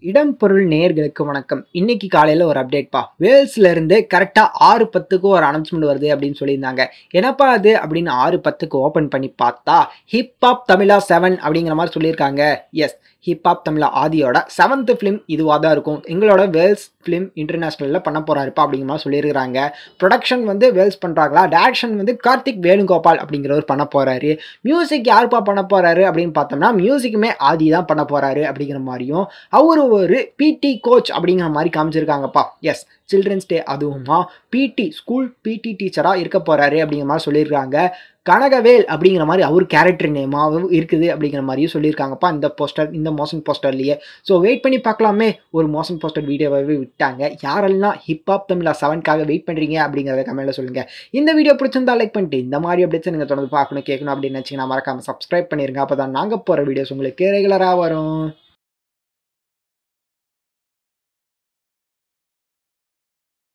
இடம் பொருள் நேயர்களுக்கு வணக்கம் இன்னைக்கு காலையில் ஒரு அப்டேட்ப்பா வேல்ஸ்ல இருந்து கரெக்டாக ஆறு பத்துக்கு ஒரு அனௌன்ஸ்மெண்ட் வருது அப்படின்னு சொல்லியிருந்தாங்க என்னப்பா அது அப்படின்னு ஆறு பத்துக்கு ஓப்பன் பண்ணி பார்த்தா ஹிப்ஹாப் தமிழா செவன் அப்படிங்கிற மாதிரி சொல்லியிருக்காங்க எஸ் ஹிப்ஹாப் தமிழா ஆதியோட செவன்த் ஃபிலிம் இதுவாக தான் இருக்கும் எங்களோட வேல்ஸ் ஃபிலிம் இன்டர்நேஷ்னலில் பண்ண போகிறாருப்பா அப்படிங்கிற மாதிரி சொல்லியிருக்கிறாங்க ப்ரொடக்ஷன் வந்து வேல்ஸ் பண்ணுறாங்களா டேரக்ஷன் வந்து கார்த்திக் வேணுகோபால் அப்படிங்கிறவர் பண்ண போகிறாரு மியூசிக் யாருப்பா பண்ண போகிறாரு அப்படின்னு பார்த்தோம்னா மியூசிக்குமே ஆதி தான் பண்ண போகிறாரு அப்படிங்கிற மாதிரியும் அவர் ஒரு பிடி கோச் அப்படிங்கிற மாதிரி காமிச்சிருக்காங்கப்பா எஸ் சில்ட்ரன்ஸ் டே அதுவுமா பிடி ஸ்கூல் பிடி டீச்சராக இருக்க போகிறாரு அப்படிங்கிற மாதிரி சொல்லியிருக்காங்க கனகவேல் அப்படிங்கிற மாதிரி அவர் கேரக்டர் நேமாகவும் இருக்குது அப்படிங்கிற மாதிரியும் சொல்லியிருக்காங்கப்பா இந்த போஸ்டர் இந்த மோஷன் போஸ்டர்லேயே ஸோ வெயிட் பண்ணி பார்க்கலாமே ஒரு மோஷன் போஸ்டர் வீடியோவாகவே விட்டாங்க யாரெல்லாம் ஹிப்ஹாப் தமிழா செவன்காக வெயிட் பண்ணுறீங்க அப்படிங்கிறத கமெண்ட்டில் சொல்லுங்கள் இந்த வீடியோ பிடிச்சிருந்தா லைக் பண்ணிட்டு இந்த மாதிரி அப்டேட்ஸ் நீங்கள் தொடர்ந்து பார்க்கணும் கேட்கணும் அப்படின்னு நினச்சிங்கன்னா மறக்காமல் சப்ஸ்கிரைப் பண்ணிருங்க அப்போ தான் நாங்கள் போகிற வீடியோஸ் உங்களுக்கு ரெகுலராக வரும்